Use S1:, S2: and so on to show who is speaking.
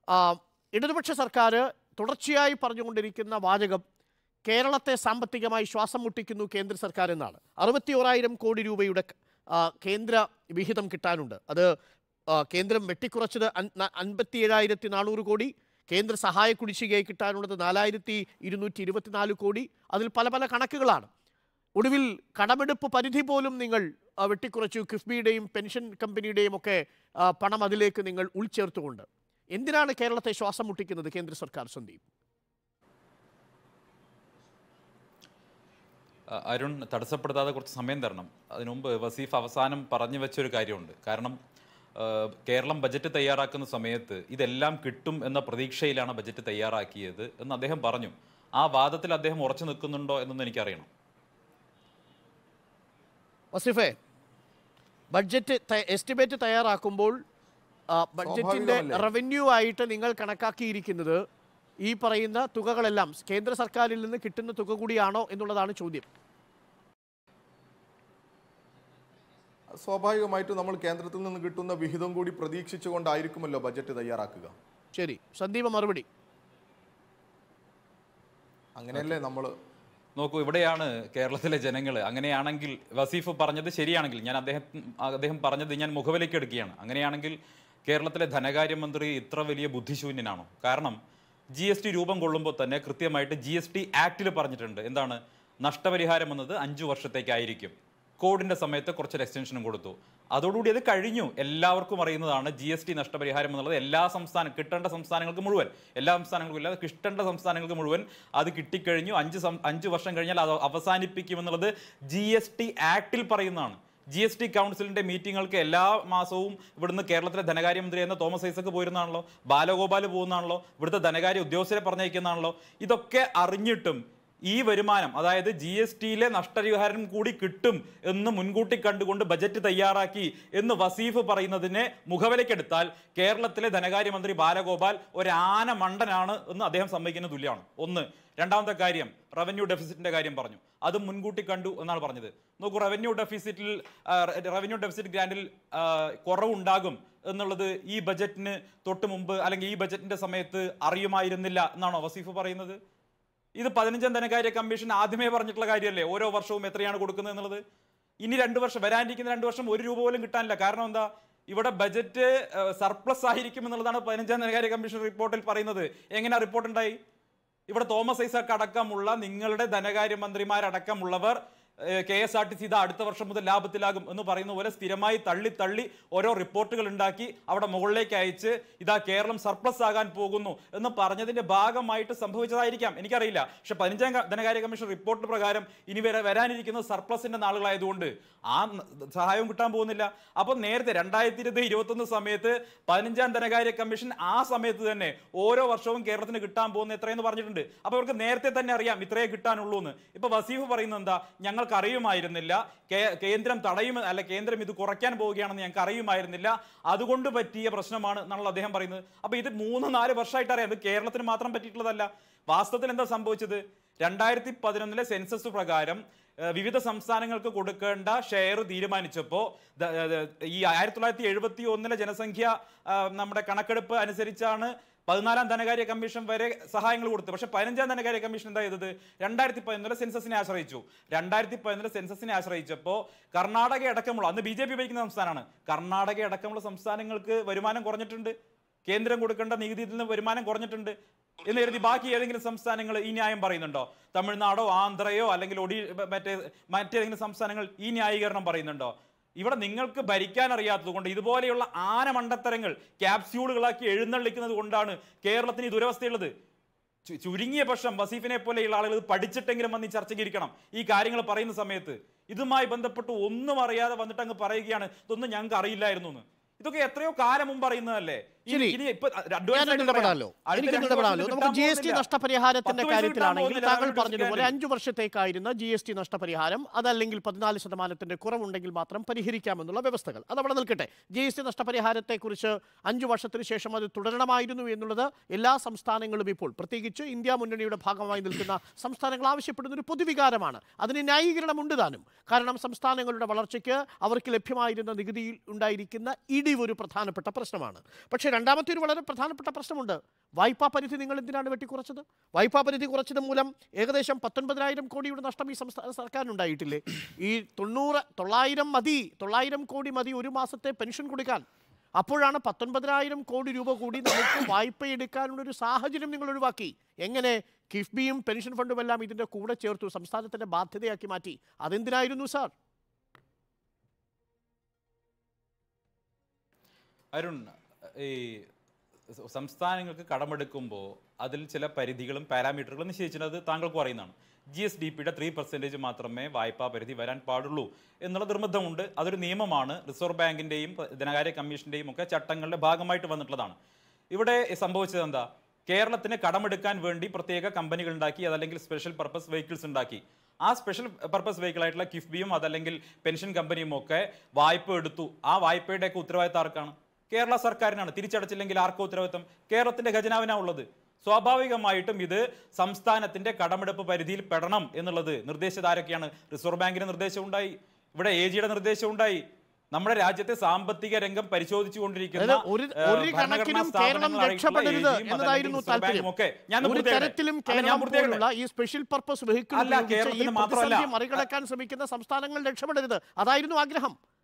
S1: ആ, ഇടതുപക്ഷ സർക്കാർ തുടർച്ചയായി പറഞ്ഞുകൊണ്ടിരിക്കുന്ന വാചകം കേരളത്തെ സാമ്പത്തികമായി ശ്വാസം മുട്ടിക്കുന്നു കേന്ദ്ര സർക്കാർ എന്നാണ് അറുപത്തി ഓരായിരം കോടി രൂപയുടെ ആ, കേന്ദ്ര വിഹിതം കിട്ടാനുണ്ട് അത് ആ, കേന്ദ്രം വെട്ടിക്കുറച്ചത് അൻപത്തി ഏഴായിരത്തി നാനൂറ് കോടി കേന്ദ്ര സഹായ കുടിശ്ശികയായി കിട്ടാനുള്ളത് നാലായിരത്തി ഇരുന്നൂറ്റി ഇരുപത്തിനാല് കോടി അതിൽ പല പല കണക്കുകളാണ് ഒടുവിൽ കടമെടുപ്പ് പരിധി പോലും നിങ്ങൾ ആ, വെട്ടിക്കുറച്ചു കിഫ്ബിയുടെയും പെൻഷൻ കമ്പനിയുടെയും ഒക്കെ ആ, പണം അതിലേക്ക് നിങ്ങൾ ഉൾച്ചേർത്തുകൊണ്ട് എന്തിനാണ് കേരളത്തെ ശ്വാസം മുട്ടിക്കുന്നത് കേന്ദ്ര സർക്കാർ സന്ദീപ്
S2: അ- അരുൺ തടസ്സപ്പെടുത്താതെ കുറച്ച് സമയം തരണം അതിനു മുമ്പ് വസീഫ് അവസാനം പറഞ്ഞു വെച്ചൊരു കാര്യമുണ്ട് കാരണം ആ, കേരളം ബജറ്റ് തയ്യാറാക്കുന്ന സമയത്ത് ഇതെല്ലാം കിട്ടും എന്ന പ്രതീക്ഷയിലാണ് ബജറ്റ് തയ്യാറാക്കിയത് എന്ന് അദ്ദേഹം പറഞ്ഞു ആ വാദത്തിൽ അദ്ദേഹം ഉറച്ചു നിൽക്കുന്നുണ്ടോ എന്നൊന്നും എനിക്കറിയണം
S1: വസിഫെ ബഡ്ജറ്റ് ത- എസ്റ്റിമേറ്റ് തയ്യാറാക്കുമ്പോൾ ആ, ബഡ്ജറ്റിന്റെ
S3: സ്വാഭാവികമല്ലേ?
S1: റവന്യൂ ആയിട്ട് നിങ്ങൾ കണക്കാക്കിയിരിക്കുന്നത് ഈ പറയുന്ന തുകകളെല്ലാം കേന്ദ്ര സർക്കാരിൽ നിന്ന് കിട്ടുന്ന തുക കൂടിയാണോ എന്നുള്ളതാണ് ചോദ്യം
S3: സ്വാഭാവികമായിട്ടും നമ്മൾ കേന്ദ്രത്തിൽ നിന്ന് കിട്ടുന്ന വിഹിതം കൂടി പ്രതീക്ഷിച്ചുകൊണ്ടായിരിക്കുമല്ലോ ബജറ്റ് തയ്യാറാക്കുക
S1: ശരി സന്ദീപ് മറുപടി
S3: അങ്ങനെയല്ലേ നമ്മൾ
S2: നോക്കൂ ഇവിടെയാണ് കേരളത്തിലെ ജനങ്ങൾ അങ്ങനെയാണെങ്കിൽ വസീഫ് പറഞ്ഞത് ശരിയാണെങ്കിൽ ഞാൻ അദ്ദേഹം അദ്ദേഹം പറഞ്ഞത് ഞാൻ മുഖവിലേക്ക് എടുക്കുകയാണ് അങ്ങനെയാണെങ്കിൽ കേരളത്തിലെ ധനകാര്യമന്ത്രി ഇത്ര വലിയ ബുദ്ധിശൂന്യനാണോ കാരണം ജി എസ് ടി രൂപം കൊള്ളുമ്പോൾ തന്നെ കൃത്യമായിട്ട് ജി എസ് ടി ആക്ടിൽ പറഞ്ഞിട്ടുണ്ട് എന്താണ് നഷ്ടപരിഹാരം എന്നത് അഞ്ചു വർഷത്തേക്കായിരിക്കും കോവിഡിന്റെ സമയത്ത് കുറച്ചൊരു എക്സ്റ്റൻഷനും കൊടുത്തു അതോടുകൂടി അത് കഴിഞ്ഞു എല്ലാവർക്കും അറിയുന്നതാണ് ജി എസ് ടി നഷ്ടപരിഹാരം എന്നുള്ളത് എല്ലാ സംസ്ഥാനം കിട്ടേണ്ട സംസ്ഥാനങ്ങൾക്ക് മുഴുവൻ എല്ലാ സംസ്ഥാനങ്ങൾക്കും ഇല്ല അത് കിട്ടേണ്ട സംസ്ഥാനങ്ങൾക്ക് മുഴുവൻ അത് കിട്ടിക്കഴിഞ്ഞു അഞ്ച് സം- അഞ്ച് വർഷം കഴിഞ്ഞാൽ അത് അവസാനിപ്പിക്കുമെന്നുള്ളത് ജി എസ് ടി ആക്ടിൽ പറയുന്നതാണ് ജി എസ് ടി കൗൺസിലിന്റെ മീറ്റിങ്ങുകൾക്ക് എല്ലാ മാസവും ഇവിടുന്ന് കേരളത്തിലെ ധനകാര്യമന്ത്രി എന്ന തോമസ് ഐസക്ക് പോയിരുന്നാണല്ലോ ബാലഗോപാൽ പോകുന്നതാണല്ലോ ഇവിടുത്തെ ധനകാര്യ ഉദ്യോഗസ്ഥരെ പറഞ്ഞയക്കുന്നതാണല്ലോ ഇതൊക്കെ അറിഞ്ഞിട്ടും ഈ വരുമാനം അതായത് ജി എസ് ടിയിലെ നഷ്ടപരിഹാരം കൂടി കിട്ടും എന്ന് മുൻകൂട്ടി കണ്ടുകൊണ്ട് ബജറ്റ് തയ്യാറാക്കി എന്ന് വസീഫ് പറയുന്നതിനെ മുഖവിലക്കെടുത്താൽ കേരളത്തിലെ ധനകാര്യമന്ത്രി ബാലഗോപാൽ ഒരു ആന മണ്ടനാണ് എന്ന് അദ്ദേഹം സമ്മതിക്കുന്ന തുല്യമാണ് ഒന്ന് രണ്ടാമത്തെ കാര്യം റവന്യൂ ഡെഫിസിറ്റിന്റെ കാര്യം പറഞ്ഞു അത് മുൻകൂട്ടി കണ്ടു എന്നാണ് പറഞ്ഞത് നോക്കൂ റവന്യൂ ഡെഫിസിറ്റിൽ ആ, റവന്യൂ ഡെഫിസിറ്റ് ഗ്രാൻഡിൽ ആ, കുറവുണ്ടാകും എന്നുള്ളത് ഈ ബജറ്റിന് തൊട്ട് മുമ്പ് അല്ലെങ്കിൽ ഈ ബജറ്റിന്റെ സമയത്ത് അറിയുമായിരുന്നില്ല എന്നാണോ വസീഫ് പറയുന്നത് ഇത് പതിനഞ്ചാം ധനകാര്യ കമ്മീഷൻ ആദ്യമേ പറഞ്ഞിട്ടുള്ള കാര്യമല്ലേ ഓരോ വർഷവും എത്രയാണ് കൊടുക്കുന്നത് എന്നുള്ളത് ഇനി രണ്ട് വർഷം വരാനിരിക്കുന്ന രണ്ട് വർഷം ഒരു രൂപ പോലും കിട്ടാനില്ല കാരണം എന്താ ഇവിടെ ബജറ്റ് സർപ്ലസ് ആയിരിക്കും എന്നുള്ളതാണ് പതിനഞ്ചാം ധനകാര്യ കമ്മീഷൻ റിപ്പോർട്ടിൽ പറയുന്നത് എങ്ങനെ റിപ്പോർട്ട് ഉണ്ടായി ഇവിടെ തോമസ് ഐസക് അടക്കമുള്ള നിങ്ങളുടെ ധനകാര്യമന്ത്രിമാരടക്കമുള്ളവർ K S R T C ഇത് അടുത്ത വർഷം മുതൽ ലാഭത്തിലാകും എന്ന് പറയുന്ന പോലെ സ്ഥിരമായി തള്ളി തള്ളി ഓരോ റിപ്പോർട്ടുകൾ ഉണ്ടാക്കി അവിടെ മുകളിലേക്ക് അയച്ച് ഇതാ കേരളം സർപ്ലസ് ആകാൻ പോകുന്നു എന്ന് പറഞ്ഞതിന്റെ ഭാഗമായിട്ട് സംഭവിച്ചതായിരിക്കാം എനിക്കറിയില്ല പക്ഷെ പതിനഞ്ചാം ക- ധനകാര്യ കമ്മീഷൻ റിപ്പോർട്ട് പ്രകാരം ഇനി വരെ വരാനിരിക്കുന്നത് സർപ്ലസിന്റെ നാളുകളായതുകൊണ്ട് ആ ന- സഹായവും കിട്ടാൻ പോകുന്നില്ല അപ്പോൾ നേരത്തെ രണ്ടായിരത്തി ഇരുപത് ഇരുപത്തൊന്ന് സമയത്ത് പതിനഞ്ചാം ധനകാര്യ കമ്മീഷൻ ആ സമയത്ത് തന്നെ ഓരോ വർഷവും കേരളത്തിന് കിട്ടാൻ പോകുന്ന എത്രയെന്ന് പറഞ്ഞിട്ടുണ്ട് അപ്പോൾ അവർക്ക് നേരത്തെ തന്നെ അറിയാം ഇത്രയേ കിട്ടാനുള്ളൂ എന്ന് ഇപ്പൊ വസീഫ് പറയുന്നത് എന്താ ഞങ്ങൾക്ക് അറിയുമായിരുന്നില്ല കേ- കേന്ദ്രം തടയും അല്ല കേന്ദ്രം ഇത് കുറയ്ക്കാൻ പോവുകയാണെന്ന് ഞങ്ങൾക്ക് അറിയുമായിരുന്നില്ല അതുകൊണ്ട് പറ്റിയ പ്രശ്നമാണ് എന്നാണല്ലോ അദ്ദേഹം പറയുന്നത് അപ്പൊ ഇത് മൂന്ന് നാല് വർഷമായിട്ട് അറിയാം ഇത് കേരളത്തിന് മാത്രം പറ്റിയിട്ടുള്ളതല്ല വാസ്തവത്തിൽ എന്താ സംഭവിച്ചത് രണ്ടായിരത്തി പതിനൊന്നിലെ സെൻസസ് പ്രകാരം ഏഹ്, വിവിധ സംസ്ഥാനങ്ങൾക്ക് കൊടുക്കേണ്ട ഷെയർ തീരുമാനിച്ചപ്പോൾ ദ- ദ- ഈ ആയിരത്തി തൊള്ളായിരത്തി എഴുപത്തി ഒന്നിലെ ജനസംഖ്യ ആ, നമ്മുടെ കണക്കെടുപ്പ് അനുസരിച്ചാണ് പതിനാലാം ധനകാര്യ കമ്മീഷൻ വരെ സഹായങ്ങൾ കൊടുത്തു പക്ഷെ പതിനഞ്ചാം ധനകാര്യ കമ്മീഷൻ എന്താ ചെയ്തത് രണ്ടായിരത്തി പതിനൊന്നിലെ സെൻസസിനെ ആശ്രയിച്ചു രണ്ടായിരത്തി പതിനൊന്നിലെ സെൻസസിനെ ആശ്രയിച്ചപ്പോൾ കർണാടക അടക്കമുള്ള അന്ന് ബി ജെ പി ഭരിക്കുന്ന സംസ്ഥാനമാണ് കർണാടക അടക്കമുള്ള സംസ്ഥാനങ്ങൾക്ക് വരുമാനം കുറഞ്ഞിട്ടുണ്ട് കേന്ദ്രം കൊടുക്കേണ്ട നികുതിയിൽ നിന്ന് വരുമാനം കുറഞ്ഞിട്ടുണ്ട് എന്ന് കരുതി ബാക്കി ഏതെങ്കിലും സംസ്ഥാനങ്ങൾ ഈ ന്യായം പറയുന്നുണ്ടോ തമിഴ്നാടോ ആന്ധ്രയോ അല്ലെങ്കിൽ ഒഡി മറ്റേ മറ്റേതെങ്കിലും സംസ്ഥാനങ്ങൾ ഈ ന്യായീകരണം പറയുന്നുണ്ടോ ഇവിടെ നിങ്ങൾക്ക് ഭരിക്കാൻ അറിയാത്തത് കൊണ്ട് ഇതുപോലെയുള്ള ആന മണ്ടത്തരങ്ങൾ ക്യാപ്സ്യൂളുകളാക്കി എഴുന്നള്ളിക്കുന്നത് കൊണ്ടാണ് കേരളത്തിന് ഈ ദുരവസ്ഥയുള്ളത് ചു- ചുരുങ്ങിയ പക്ഷം വസീഫിനെ പോലെയുള്ള ആളുകൾ ഇത് പഠിച്ചിട്ടെങ്കിലും വന്ന് ഈ ചർച്ചയ്ക്ക് ഇരിക്കണം ഈ കാര്യങ്ങൾ പറയുന്ന സമയത്ത് ഇതുമായി ബന്ധപ്പെട്ട് ഒന്നും അറിയാതെ വന്നിട്ട് അങ്ങ് പറയുകയാണ് ഇതൊന്നും ഞങ്ങൾക്ക് അറിയില്ലായിരുന്നു എന്ന് ഇതൊക്കെ എത്രയോ കാലം മുമ്പ് അറിയുന്നതല്ലേ ഇനി-
S1: ശരി.
S2: ഇനി ഇപ്പൊ advance
S1: ഞാനൊന്ന്
S2: ആയിട്ട്
S1: ഇടപെടാമല്ലോ
S2: പറയാം. അടുത്ത
S1: എനിക്ക്
S2: രണ്ട്
S1: ഇടപെടാമല്ലോ
S2: വർഷത്തിൽ
S1: നമുക്ക് ജി
S2: കിട്ടാൻ
S1: എസ് ടി
S2: പോകുന്നില്ല.
S1: നഷ്ടപരിഹാരത്തിന്റെ
S2: പത്ത് പൈസ കിട്ടാൻ
S1: കാര്യത്തിലാണെങ്കിൽ
S2: പോകുന്നില്ല
S1: താങ്കൾ
S2: റവന്യൂ
S1: പറഞ്ഞതുപോലെ
S2: ഡിസ്കാൻഡിൽ.
S1: അഞ്ചു വർഷത്തേക്കായിരുന്ന ജി എസ് ടി നഷ്ടപരിഹാരം അതല്ലെങ്കിൽ പതിനാല് ശതമാനത്തിന്റെ കുറവുണ്ടെങ്കിൽ മാത്രം പരിഹരിക്കാമെന്നുള്ള വ്യവസ്ഥകൾ അത് അവിടെ നിൽക്കട്ടെ ജി എസ് ടി നഷ്ടപരിഹാരത്തെക്കുറിച്ച് അഞ്ചു വർഷത്തിന് ശേഷം അത് തുടരണമായിരുന്നു എന്നുള്ളത് എല്ലാ സംസ്ഥാനങ്ങളും ഇപ്പോൾ പ്രത്യേകിച്ച് ഇന്ത്യ മുന്നണിയുടെ ഭാഗമായി നിൽക്കുന്ന സംസ്ഥാനങ്ങൾ ആവശ്യപ്പെടുന്ന ഒരു പൊതുവികാരമാണ് അതിന് ന്യായീകരണമുണ്ട് താനും കാരണം സംസ്ഥാനങ്ങളുടെ വളർച്ചയ്ക്ക് അവർക്ക് ലഭ്യമായിരുന്ന നികുതിയിൽ ഉണ്ടായിരിക്കുന്ന ഇടിവ് ഒരു പ്രധാനപ്പെട്ട പ്രശ്നമാണ് പക്ഷേ രണ്ടാമത്തെ ഒരു വളരെ പ്രധാനപ്പെട്ട പ്രശ്നമുണ്ട് വായ്പാ പരിധി നിങ്ങൾ എന്തിനാണ് വെട്ടിക്കുറച്ചത് വായ്പാ പരിധി കുറച്ചത് മൂലം ഏകദേശം പത്തൊൻപതിനായിരം കോടിയുടെ നഷ്ടം ഈ സംസ്ഥാന സർക്കാരിനുണ്ടായിട്ടില്ലേ ഈ തൊണ്ണൂറ് തൊള്ളായിരം മതി തൊള്ളായിരം കോടി മതി ഒരു മാസത്തെ പെൻഷൻ കൊടുക്കാൻ അപ്പോഴാണ് പത്തൊൻപതിനായിരം കോടി രൂപ കൂടി നമുക്ക് വായ്പ എടുക്കാനുള്ളൊരു സാഹചര്യം നിങ്ങൾ ഒഴിവാക്കി എങ്ങനെ കിഫ്ബിയും പെൻഷൻ ഫണ്ടും എല്ലാം ഇതിൻ്റെ കൂടെ ചേർത്തു സംസ്ഥാനത്തിൻ്റെ ബാധ്യതയാക്കി മാറ്റി അതെന്തിനായിരുന്നു സാർ
S2: അരുൺ ഈ സ- സംസ്ഥാനങ്ങൾക്ക് കടമെടുക്കുമ്പോൾ അതിൽ ചില പരിധികളും പാരാമീറ്ററുകളും നിശ്ചയിച്ചിട്ടുണ്ട് അത് താങ്കൾക്ക് അറിയുന്നതാണ് ജി എസ് ഡി പിയുടെ ത്രീ പെർസെൻറ്റേജ് മാത്രമേ വായ്പാ പരിധി വരാൻ പാടുള്ളൂ എന്നുള്ള നിർബന്ധമുണ്ട് അതൊരു നിയമമാണ് റിസർവ് ബാങ്കിൻ്റെയും ധനകാര്യ കമ്മീഷൻ്റെയും ഒക്കെ ചട്ടങ്ങളുടെ ഭാഗമായിട്ട് വന്നിട്ടുള്ളതാണ് ഇവിടെ സംഭവിച്ചത് എന്താ കേരളത്തിന് കടമെടുക്കാൻ വേണ്ടി പ്രത്യേക കമ്പനികൾ ഉണ്ടാക്കി അതല്ലെങ്കിൽ സ്പെഷ്യൽ പർപ്പസ് വെഹിക്കിൾസ് ഉണ്ടാക്കി ആ സ്പെഷ്യൽ പർപ്പസ് വെഹിക്കിൾ ആയിട്ടുള്ള കിഫ്ബിയും അതല്ലെങ്കിൽ പെൻഷൻ കമ്പനിയും ഒക്കെ വായ്പ എടുത്തു ആ വായ്പയുടെയൊക്കെ ഉത്തരവാദിത്തം ആർക്കാണ് കേരള സർക്കാരിനാണ് തിരിച്ചടച്ചില്ലെങ്കിൽ ആർക്കോ ഉത്തരവാദിത്തം കേരളത്തിന്റെ ഖജനാവിനാ ഉള്ളത് സ്വാഭാവികമായിട്ടും ഇത് സംസ്ഥാനത്തിന്റെ കടമെടുപ്പ് പരിധിയിൽ പെടണം എന്നുള്ളത് നിർദ്ദേശിച്ചത് ആരൊക്കെയാണ് റിസർവ് ബാങ്കിന്റെ നിർദ്ദേശം ഉണ്ടായി ഇവിടെ എ ജിയുടെ നിർദ്ദേശം ഉണ്ടായി നമ്മുടെ രാജ്യത്തെ സാമ്പത്തിക രംഗം പരിശോധിച്ചു കൊണ്ടിരിക്കുന്ന
S1: അതായത് ഒരു ഒരു കണക്കിനും കേരളം രക്ഷപ്പെടരുത് എന്നതായിരുന്നു താല്പര്യം ഒരു തരത്തിലും കേരളം പോലുള്ള ഈ സ്പെഷ്യൽ പർപ്പസ് വെഹിക്കിൾ
S2: അല്ല,
S1: ഉപയോഗിച്ച് ഈ
S2: കേരളത്തിന് മാത്രമല്ല.
S1: പ്രതിസന്ധി മറികടക്കാൻ ശ്രമിക്കുന്ന സംസ്ഥാനങ്ങൾ രക്ഷപ്പെടരുത് അതായിരുന്നു ആഗ്രഹം